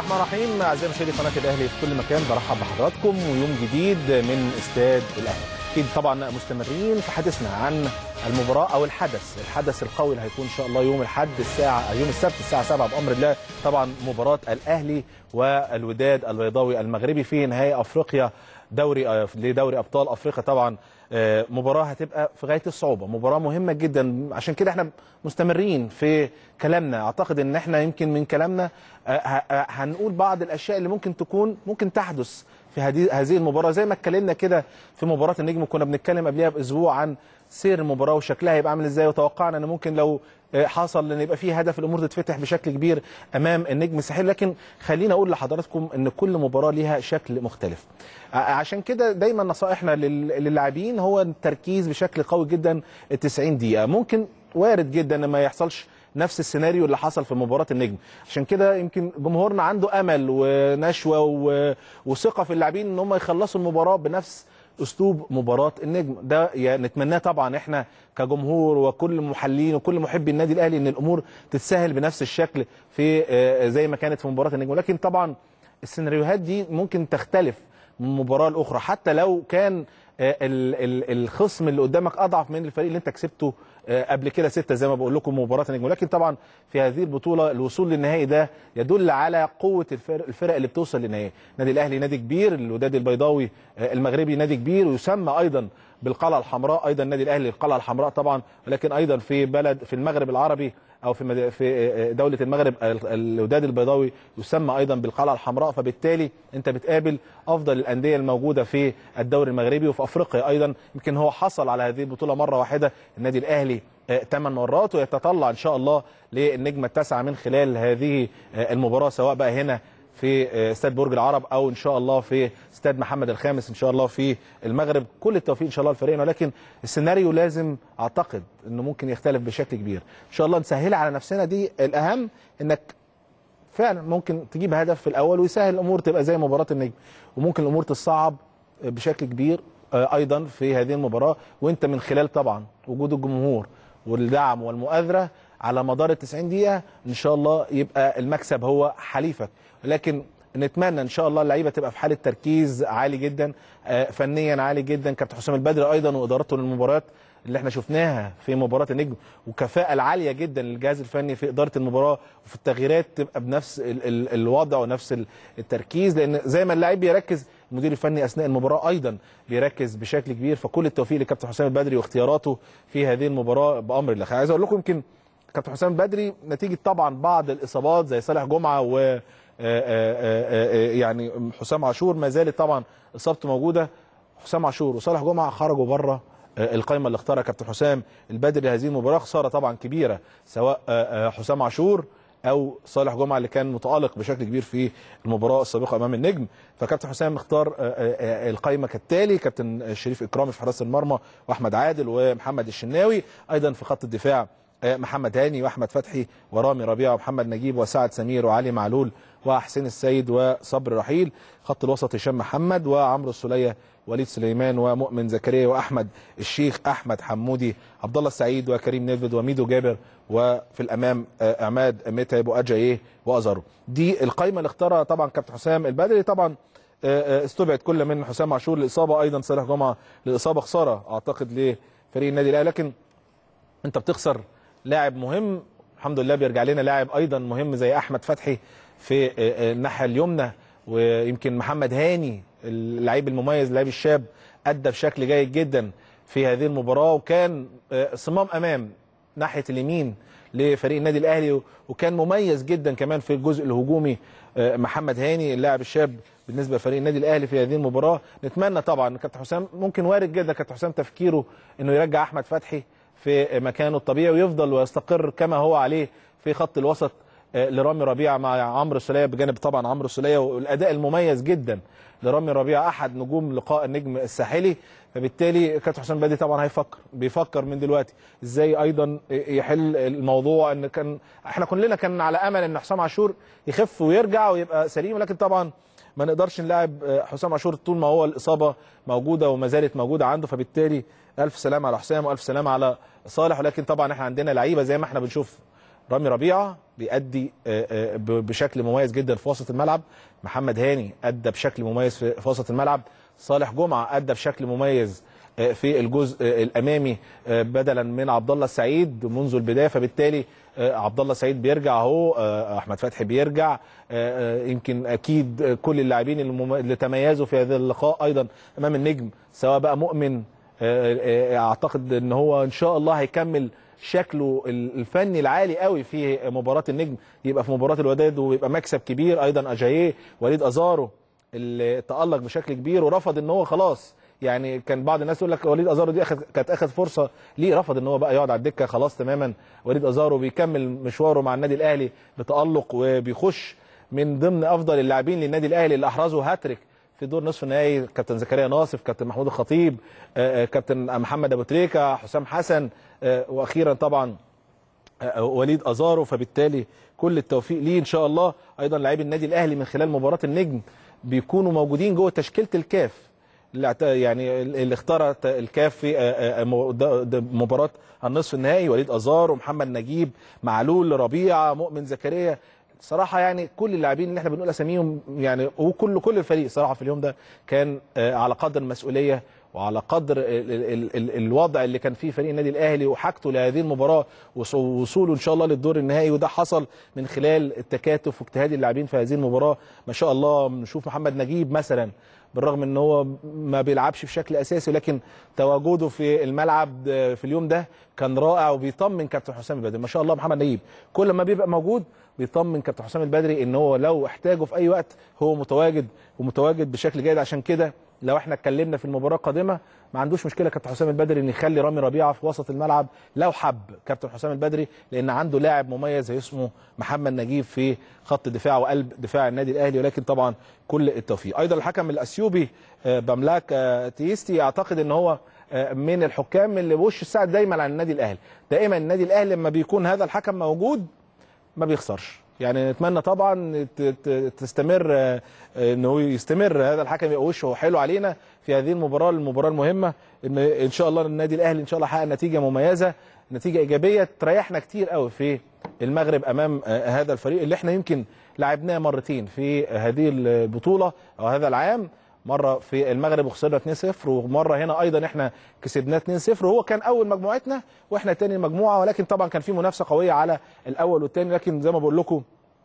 الرحمن الرحيم اعزائي مشاهدي قناه الاهلي في كل مكان برحب بحضراتكم ويوم جديد من استاد الاهلي اكيد طبعا مستمرين في حديثنا عن المباراه او الحدث الحدث القوي اللي هيكون ان شاء الله يوم الاحد الساعه يوم السبت الساعه 7 بامر الله طبعا مباراه الاهلي والوداد البيضاوي المغربي في نهائي افريقيا دوري لدوري ابطال افريقيا طبعا مباراه هتبقى في غايه الصعوبه مباراه مهمه جدا عشان كده احنا مستمرين في كلامنا اعتقد ان احنا يمكن من كلامنا هنقول بعض الاشياء اللي ممكن تكون ممكن تحدث في هذه المباراه زي ما اتكلمنا كده في مباراه النجم كنا بنتكلم قبلها باسبوع عن سير المباراه وشكلها هيبقى عامل ازاي وتوقعنا ان ممكن لو حصل ان يبقى فيه هدف الامور تتفتح بشكل كبير امام النجم الساحلي لكن خلينا اقول لحضراتكم ان كل مباراه ليها شكل مختلف عشان كده دايما نصائحنا للاعبين هو التركيز بشكل قوي جدا ال 90 دقيقه ممكن وارد جدا ان ما يحصلش نفس السيناريو اللي حصل في مباراه النجم عشان كده يمكن جمهورنا عنده امل ونشوه وثقه في اللاعبين ان هم يخلصوا المباراه بنفس اسلوب مباراه النجم ده يعني نتمناه طبعا احنا كجمهور وكل المحللين وكل محبي النادي الاهلي ان الامور تتسهل بنفس الشكل في زي ما كانت في مباراه النجم ولكن طبعا السيناريوهات دي ممكن تختلف من مباراه لاخرى حتى لو كان الخصم اللي قدامك اضعف من الفريق اللي انت كسبته قبل كده سته زي ما بقول لكم مباراه النجم ولكن طبعا في هذه البطوله الوصول للنهائي ده يدل على قوه الفرق اللي بتوصل للنهائي النادي الاهلي نادي كبير الوداد البيضاوي المغربي نادي كبير ويسمى ايضا بالقلعه الحمراء ايضا النادي الاهلي القلعه الحمراء طبعا ولكن ايضا في بلد في المغرب العربي او في في دوله المغرب الوداد البيضاوي يسمى ايضا بالقلعه الحمراء فبالتالي انت بتقابل افضل الانديه الموجوده في الدوري المغربي وفي افريقيا ايضا يمكن هو حصل على هذه البطوله مره واحده النادي الاهلي ثمان مرات ويتطلع ان شاء الله للنجمه التاسعه من خلال هذه المباراه سواء بقى هنا في استاد برج العرب او ان شاء الله في استاد محمد الخامس ان شاء الله في المغرب كل التوفيق ان شاء الله لفريقنا ولكن السيناريو لازم اعتقد انه ممكن يختلف بشكل كبير ان شاء الله نسهلها على نفسنا دي الاهم انك فعلا ممكن تجيب هدف في الاول ويسهل الامور تبقى زي مباراه النجم وممكن الامور تصعب بشكل كبير ايضا في هذه المباراه وانت من خلال طبعا وجود الجمهور والدعم والمؤازره على مدار ال 90 دقيقه ان شاء الله يبقى المكسب هو حليفك لكن نتمنى ان شاء الله اللعيبه تبقى في حاله تركيز عالي جدا فنيا عالي جدا كابتن حسام البدري ايضا وادارته للمباريات اللي احنا شفناها في مباراه النجم وكفاءه العاليه جدا للجهاز الفني في اداره المباراه وفي التغييرات تبقى بنفس ال ال الوضع ونفس التركيز لان زي ما اللاعب بيركز المدير الفني اثناء المباراه ايضا بيركز بشكل كبير فكل التوفيق لكابتن حسام البدري واختياراته في هذه المباراه بامر الله عايز اقول لكم يمكن كابتن حسام البدري نتيجه طبعا بعض الاصابات زي صالح جمعه و يعني حسام عاشور ما زالت طبعا اصابته موجوده حسام عاشور وصالح جمعه خرجوا بره القائمه اللي اختارها كابتن حسام البدري لهذه المباراه خساره طبعا كبيره سواء حسام عاشور او صالح جمعه اللي كان متالق بشكل كبير في المباراه السابقه امام النجم فكابتن حسام اختار القائمه كالتالي كابتن شريف اكرامي في حراسه المرمى واحمد عادل ومحمد الشناوي ايضا في خط الدفاع محمد هاني واحمد فتحي ورامي ربيعه ومحمد نجيب وسعد سمير وعلي معلول وحسين السيد وصبر رحيل خط الوسط هشام محمد وعمرو السوليه وليد سليمان ومؤمن زكريا واحمد الشيخ احمد حمودي عبد الله السعيد وكريم نيفيد وميدو جابر وفي الامام عماد متعب واجاييه وازارو دي القائمه اللي اختارها طبعا كابتن حسام البدري طبعا استبعد كل من حسام عاشور الاصابه ايضا صالح جمعه للاصابه خساره اعتقد لفريق النادي الاهلي لكن انت بتخسر لاعب مهم الحمد لله بيرجع لنا لاعب ايضا مهم زي احمد فتحي في الناحيه اليمنى ويمكن محمد هاني اللعيب المميز اللعيب الشاب ادى بشكل جيد جدا في هذه المباراه وكان صمام امام ناحيه اليمين لفريق النادي الاهلي وكان مميز جدا كمان في الجزء الهجومي محمد هاني اللاعب الشاب بالنسبه لفريق النادي الاهلي في هذه المباراه نتمنى طبعا كابتن حسام ممكن وارد جدا كابتن حسام تفكيره انه يرجع احمد فتحي في مكانه الطبيعي ويفضل ويستقر كما هو عليه في خط الوسط لرامي ربيعه مع عمرو السوليه بجانب طبعا عمرو السوليه والاداء المميز جدا لرامي ربيعه احد نجوم لقاء النجم الساحلي فبالتالي كابتن حسام بدري طبعا هيفكر بيفكر من دلوقتي ازاي ايضا يحل الموضوع ان كان احنا كلنا كان على امل ان حسام عاشور يخف ويرجع ويبقى سليم لكن طبعا ما نقدرش نلاعب حسام عاشور طول ما هو الاصابه موجوده وما زالت موجوده عنده فبالتالي الف سلامه على حسام والف سلامه على صالح ولكن طبعا احنا عندنا لعيبه زي ما احنا بنشوف رامي ربيعه بيأدي آه، آه، ب- بشكل مميز جدا في وسط الملعب محمد هاني ادى بشكل مميز في في وسط الملعب صالح جمعه ادى بشكل مميز آه، في الجزء آه، الامامي آه، بدلا من عبد الله السعيد منذ البدايه فبالتالي آه، عبد الله السعيد بيرجع اهو آه، احمد فتحي بيرجع آه، آه، يمكن اكيد آه، كل اللاعبين المم- اللي تميزوا في هذا اللقاء ايضا امام النجم سواء بقى مؤمن آه، آه، اعتقد ان هو ان شاء الله هيكمل شكله ال- الفني العالي قوي في مباراه النجم يبقى في مباراه الوداد ويبقى مكسب كبير ايضا اجاييه وليد ازارو اللي تالق بشكل كبير ورفض ان هو خلاص يعني كان بعض الناس يقول لك وليد ازارو دي أخذ كانت اخذ فرصه ليه رفض ان هو بقى يقعد على الدكه خلاص تماما وليد ازارو بيكمل مشواره مع النادي الاهلي بتالق وبيخش من ضمن افضل اللاعبين للنادي الاهلي اللي احرزوا هاتريك في دور نصف النهائي كابتن زكريا ناصف كابتن محمود الخطيب آه، آه، كابتن محمد ابو تريكه حسام حسن آه، واخيرا طبعا آه، وليد ازارو فبالتالي كل التوفيق ليه ان شاء الله ايضا لاعبي النادي الاهلي من خلال مباراه النجم بيكونوا موجودين جوه تشكيله الكاف اللي اعت- يعني اللي اختارت الكاف في آه، آه، مو- ده- ده مباراه النصف النهائي وليد ازارو محمد نجيب معلول ربيعه مؤمن زكريا صراحه يعني كل اللاعبين اللي احنا بنقول اساميهم يعني وكل كل الفريق صراحه في اليوم ده كان آه، على قدر المسؤوليه وعلى قدر ال ال ال الوضع اللي كان فيه فريق النادي الاهلي وحاجته لهذه المباراه وص- ووصوله ان شاء الله للدور النهائي وده حصل من خلال التكاتف واجتهاد اللاعبين في هذه المباراه ما شاء الله نشوف محمد نجيب مثلا بالرغم ان هو ما بيلعبش بشكل اساسي ولكن تواجده في الملعب آه، في اليوم ده كان رائع وبيطمن كابتن حسام البدري ما شاء الله محمد نجيب كل ما بيبقى موجود بيطمن كابتن حسام البدري ان هو لو احتاجه في اي وقت هو متواجد ومتواجد بشكل جيد عشان كده لو احنا اتكلمنا في المباراه القادمه ما عندوش مشكله كابتن حسام البدري ان يخلي رامي ربيعه في وسط الملعب لو حب كابتن حسام البدري لان عنده لاعب مميز اسمه محمد نجيب في خط دفاع وقلب دفاع النادي الاهلي ولكن طبعا كل التوفيق ايضا الحكم الاثيوبي آه، بملاك آه، تيستي اعتقد ان هو آه، من الحكام اللي وش الساعد دايما على النادي الاهلي دائما النادي الاهلي لما بيكون هذا الحكم موجود ما بيخسرش يعني نتمنى طبعا ت- ت- تستمر آه، انه يستمر هذا الحكم يبقى وشه حلو علينا في هذه المباراه المباراه المهمه ان ان شاء الله النادي الاهلي ان شاء الله حقق نتيجه مميزه نتيجه ايجابيه تريحنا كتير قوي في المغرب امام آه، هذا الفريق اللي احنا يمكن لعبناه مرتين في هذه البطوله او هذا العام مره في المغرب وخسرنا 2-0 ومره هنا ايضا احنا كسبناه 2-0 وهو كان اول مجموعتنا واحنا تاني مجموعه ولكن طبعا كان في منافسه قويه على الاول والثاني لكن زي ما بقول لكم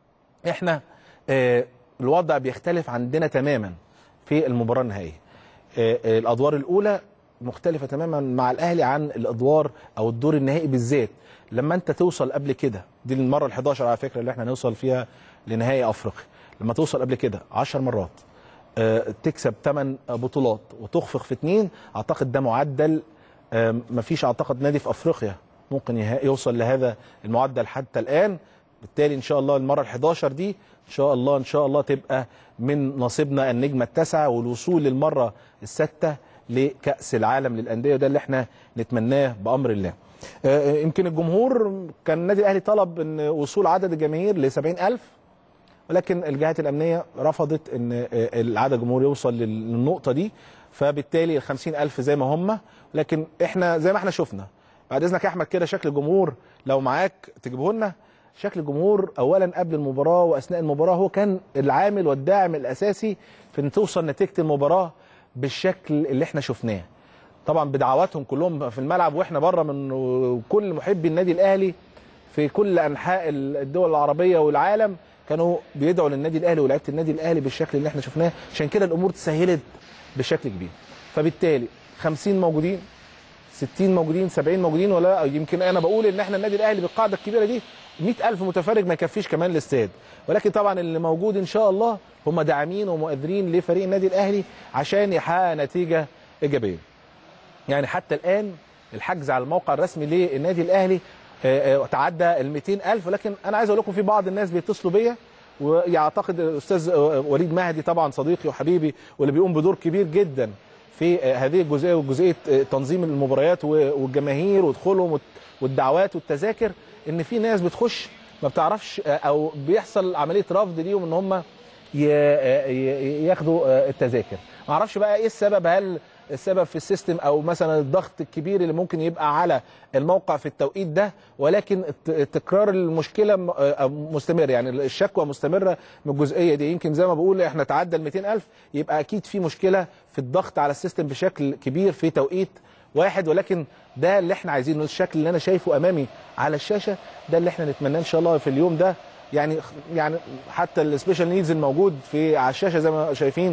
احنا آه، الوضع بيختلف عندنا تماما في المباراه النهائيه آه، آه، الادوار الاولى مختلفه تماما مع الاهلي عن الادوار او الدور النهائي بالذات لما انت توصل قبل كده دي المره ال11 على فكره اللي احنا نوصل فيها لنهائي افريقيا لما توصل قبل كده 10 مرات آه، تكسب 8 بطولات وتخفق في اثنين اعتقد ده معدل آه، مفيش اعتقد نادي في افريقيا ممكن يه- يوصل لهذا المعدل حتى الان بالتالي ان شاء الله المره ال11 دي ان شاء الله ان شاء الله تبقى من نصيبنا النجمه التاسعه والوصول للمره السادسه لكاس العالم للانديه وده اللي احنا نتمناه بامر الله. آه، يمكن الجمهور كان النادي الاهلي طلب ان وصول عدد الجماهير ل 70000 ولكن الجهات الامنيه رفضت ان آه، العدد الجمهور يوصل لل- للنقطه دي فبالتالي ال 50000 زي ما هم لكن احنا زي ما احنا شفنا بعد اذنك يا احمد كده شكل الجمهور لو معاك تجيبه لنا شكل الجمهور اولا قبل المباراه واثناء المباراه هو كان العامل والداعم الاساسي في ان توصل نتيجه المباراه بالشكل اللي احنا شفناه طبعا بدعواتهم كلهم في الملعب واحنا بره من كل محبي النادي الاهلي في كل انحاء الدول العربيه والعالم كانوا بيدعوا للنادي الاهلي ولعيبه النادي الاهلي بالشكل اللي احنا شفناه عشان كده الامور تسهلت بشكل كبير فبالتالي 50 موجودين 60 موجودين 70 موجودين ولا يمكن انا بقول ان احنا النادي الاهلي بالقاعده الكبيره دي 100000 متفرج ما يكفيش كمان الاستاد ولكن طبعا اللي موجود ان شاء الله هم داعمين ومؤثرين لفريق النادي الاهلي عشان يحقق نتيجه ايجابيه يعني حتى الان الحجز على الموقع الرسمي للنادي الاهلي آه، آه، تعدى ال 200000 ولكن انا عايز اقول لكم في بعض الناس بيتصلوا بيا ويعتقد الاستاذ آه، وليد مهدي طبعا صديقي وحبيبي واللي بيقوم بدور كبير جدا في آه، هذه الجزئيه وجزئيه آه، تنظيم المباريات و- والجماهير ودخولهم والت- والدعوات والتذاكر ان في ناس بتخش ما بتعرفش آه، او بيحصل عمليه رفض ليهم ان هم ي- ي- ياخدوا آه، التذاكر ما اعرفش بقى ايه السبب هل السبب في السيستم او مثلا الضغط الكبير اللي ممكن يبقى على الموقع في التوقيت ده ولكن الت- تكرار المشكله م- آه، مستمر يعني الشكوى مستمره من الجزئيه دي يمكن زي ما بقول احنا تعدى ال 200000 يبقى اكيد في مشكله في الضغط على السيستم بشكل كبير في توقيت واحد ولكن ده اللي احنا عايزينه الشكل اللي انا شايفه امامي على الشاشه ده اللي احنا نتمناه ان شاء الله في اليوم ده يعني يعني حتى السبيشال نيدز الموجود في على الشاشه زي ما شايفين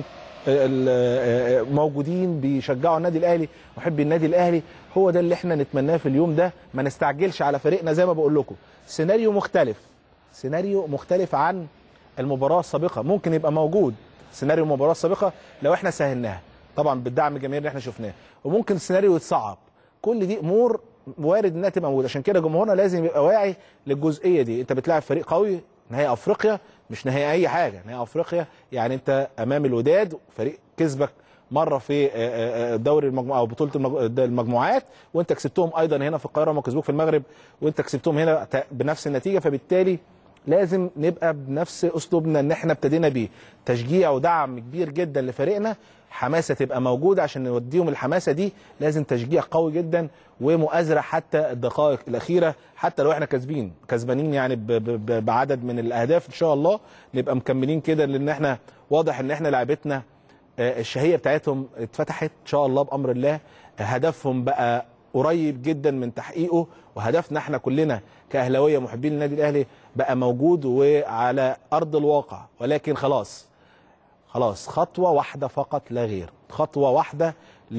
ال- موجودين بيشجعوا النادي الاهلي محبي النادي الاهلي هو ده اللي احنا نتمناه في اليوم ده ما نستعجلش على فريقنا زي ما بقول لكم سيناريو مختلف سيناريو مختلف عن المباراه السابقه ممكن يبقى موجود سيناريو المباراه السابقه لو احنا سهلناها طبعا بالدعم الجماهيري اللي احنا شفناه وممكن السيناريو يتصعب كل دي امور وارد انها تبقى موجوده عشان كده جمهورنا لازم يبقى واعي للجزئيه دي انت بتلاعب فريق قوي نهائي افريقيا مش نهائي اي حاجه نهائي افريقيا يعني انت امام الوداد فريق كسبك مره في آه، آه، آه، دوري المجموعه او بطوله المج- المجموعات وانت كسبتهم ايضا هنا في القاهره وما كسبوك في المغرب وانت كسبتهم هنا ت- بنفس النتيجه فبالتالي لازم نبقى بنفس اسلوبنا ان احنا ابتدينا بيه تشجيع ودعم كبير جدا لفريقنا حماسه تبقى موجوده عشان نوديهم الحماسه دي لازم تشجيع قوي جدا ومؤازره حتى الدقائق الاخيره حتى لو احنا كسبين كسبانين يعني ب- ب- ب- بعدد من الاهداف ان شاء الله نبقى مكملين كده لان احنا واضح ان احنا لعبتنا آه، الشهيه بتاعتهم اتفتحت ان شاء الله بامر الله هدفهم بقى قريب جدا من تحقيقه وهدفنا احنا كلنا كاهلاويه محبين النادي الاهلي بقى موجود وعلى ارض الواقع ولكن خلاص خلاص خطوه واحده فقط لا غير خطوه واحده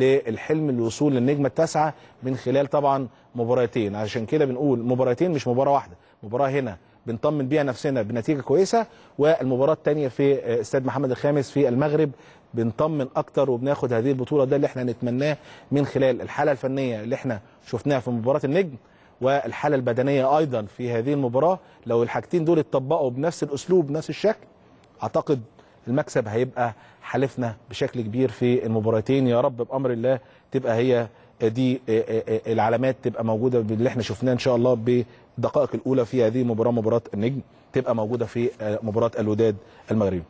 للحلم الوصول للنجمه التاسعه من خلال طبعا مباراتين عشان كده بنقول مباراتين مش مباراه واحده مباراه هنا بنطمن بيها نفسنا بنتيجه كويسه والمباراه الثانيه في استاد محمد الخامس في المغرب بنطمن اكتر وبناخد هذه البطوله ده اللي احنا نتمناه من خلال الحاله الفنيه اللي احنا شفناها في مباراه النجم والحاله البدنيه ايضا في هذه المباراه لو الحاجتين دول اتطبقوا بنفس الاسلوب بنفس الشكل اعتقد المكسب هيبقى حالفنا بشكل كبير في المباراتين يا رب بامر الله تبقى هي دي العلامات تبقى موجوده باللي احنا شفناه ان شاء الله بالدقائق الاولى في هذه المباراه مباراه النجم تبقى موجوده في مباراه الوداد المغربي.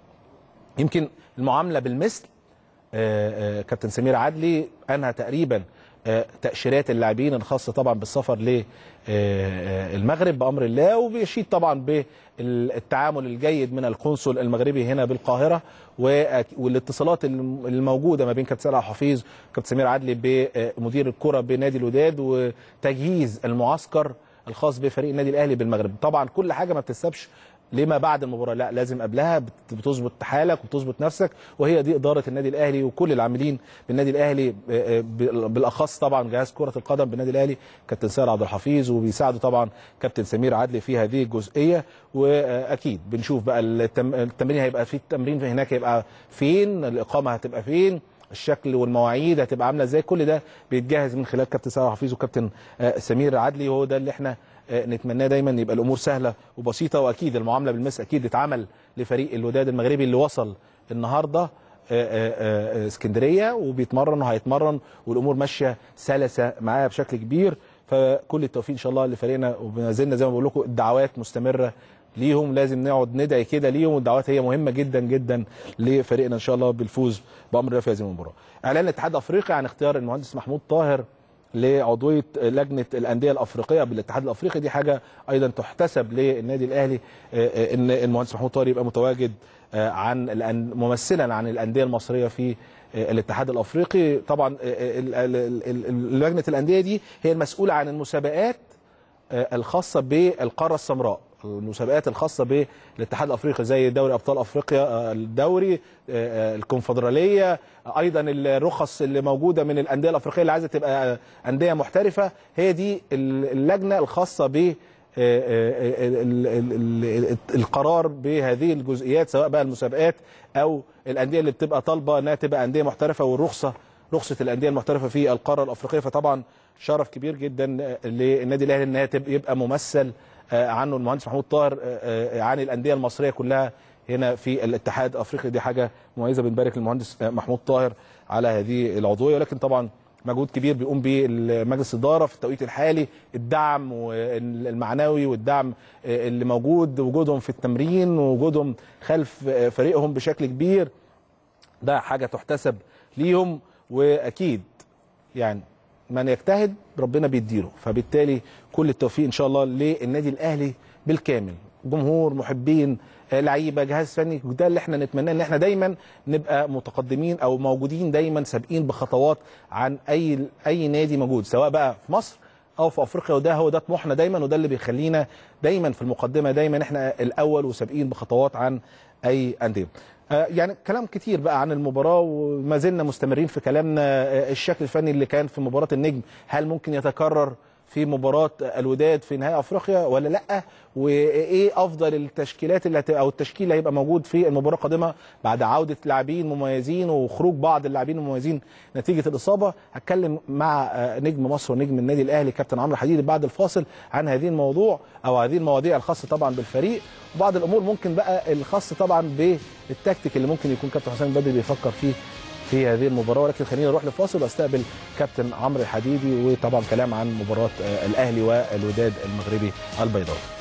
يمكن المعامله بالمثل آه، آه، كابتن سمير عدلي انهى تقريبا آه، تاشيرات اللاعبين الخاصه طبعا بالسفر للمغرب بامر الله وبيشيد طبعا بالتعامل الجيد من القنصل المغربي هنا بالقاهره وأك- والاتصالات الم- الموجوده ما بين كابتن سلام حفيظ وكابتن سمير عدلي بمدير الكره بنادي الوداد وتجهيز المعسكر الخاص بفريق النادي الاهلي بالمغرب طبعا كل حاجه ما بتتسابش لما بعد المباراه لا لازم قبلها بت- بتظبط حالك وبتظبط نفسك وهي دي اداره النادي الاهلي وكل العاملين بالنادي الاهلي آه، آه، بالاخص طبعا جهاز كره القدم بالنادي الاهلي كابتن سهل عبد الحفيظ وبيساعده طبعا كابتن سمير عدلي في هذه الجزئيه واكيد بنشوف بقى التم- التمرين هيبقى في التمرين هناك هيبقى فين الاقامه هتبقى فين الشكل والمواعيد هتبقى عامله ازاي كل ده بيتجهز من خلال كابتن سامح حفيظ وكابتن آه، سمير عدلي وهو ده اللي احنا آه، نتمناه دايما يبقى الامور سهله وبسيطه واكيد المعامله بالمثل اكيد اتعمل لفريق الوداد المغربي اللي وصل النهارده آه، آه، آه، اسكندريه وبيتمرن وهيتمرن والامور ماشيه سلسه معاه بشكل كبير فكل التوفيق ان شاء الله لفريقنا وما زلنا زي ما بقول لكم الدعوات مستمره ليهم لازم نقعد ندعي كده ليهم والدعوات هي مهمه جدا جدا لفريقنا ان شاء الله بالفوز بامر الله في هذه المباراه. اعلان الاتحاد الافريقي عن اختيار المهندس محمود طاهر لعضويه لجنه الانديه الافريقيه بالاتحاد الافريقي دي حاجه ايضا تحتسب للنادي الاهلي آه، آه، ان المهندس محمود طاهر يبقى متواجد آه، عن الأن- ممثلا عن الانديه المصريه في آه، الاتحاد الافريقي طبعا آه، ال- ال- ال- ال- لجنه الانديه دي هي المسؤوله عن المسابقات آه، الخاصه بالقاره السمراء المسابقات الخاصه بالاتحاد الافريقي زي دوري ابطال افريقيا آه، الدوري آه، آه، الكونفدراليه آه، ايضا الرخص اللي موجوده من الانديه الافريقيه اللي عايزه تبقى آه، انديه محترفه هي دي ال- اللجنه الخاصه ب آه، آه، ال- ال- ال- ال- القرار بهذه الجزئيات سواء بقى المسابقات او الانديه اللي بتبقى طالبه انها تبقى انديه محترفه والرخصه رخصه الانديه المحترفه في القاره الافريقيه فطبعا شرف كبير جدا للنادي الاهلي انها تبقى يبقى ممثل آه، عنه المهندس محمود طاهر آه، آه، عن الانديه المصريه كلها هنا في الاتحاد الافريقي دي حاجه مميزه بنبارك للمهندس آه، محمود طاهر على هذه العضويه ولكن طبعا مجهود كبير بيقوم به مجلس الاداره في التوقيت الحالي الدعم المعنوي والدعم آه، اللي موجود وجودهم في التمرين ووجودهم خلف آه، فريقهم بشكل كبير ده حاجه تحتسب ليهم واكيد يعني من يجتهد ربنا بيديله فبالتالي كل التوفيق ان شاء الله للنادي الاهلي بالكامل جمهور محبين آه، لعيبه جهاز فني ده اللي احنا نتمناه ان احنا دايما نبقى متقدمين او موجودين دايما سابقين بخطوات عن اي اي نادي موجود سواء بقى في مصر او في افريقيا وده هو ده طموحنا دايما وده اللي بيخلينا دايما في المقدمه دايما احنا الاول وسابقين بخطوات عن اي انديه آه، يعني كلام كتير بقى عن المباراه وما زلنا مستمرين في كلامنا آه، الشكل الفني اللي كان في مباراه النجم هل ممكن يتكرر في مباراه الوداد في نهائي افريقيا ولا لا وايه افضل التشكيلات اللي هت... او التشكيل اللي هيبقى موجود في المباراه القادمه بعد عوده لاعبين مميزين وخروج بعض اللاعبين المميزين نتيجه الاصابه هتكلم مع آه، نجم مصر ونجم النادي الاهلي كابتن عمرو حديدي بعد الفاصل عن هذه الموضوع او هذه المواضيع الخاصه طبعا بالفريق وبعض الامور ممكن بقى الخاص طبعا بالتكتيك اللي ممكن يكون كابتن حسام البدري بيفكر فيه في هذه المباراه ولكن خلينا نروح لفاصل واستقبل كابتن عمرو الحديدي وطبعا كلام عن مباراه آه، الاهلي والوداد المغربي البيضاوي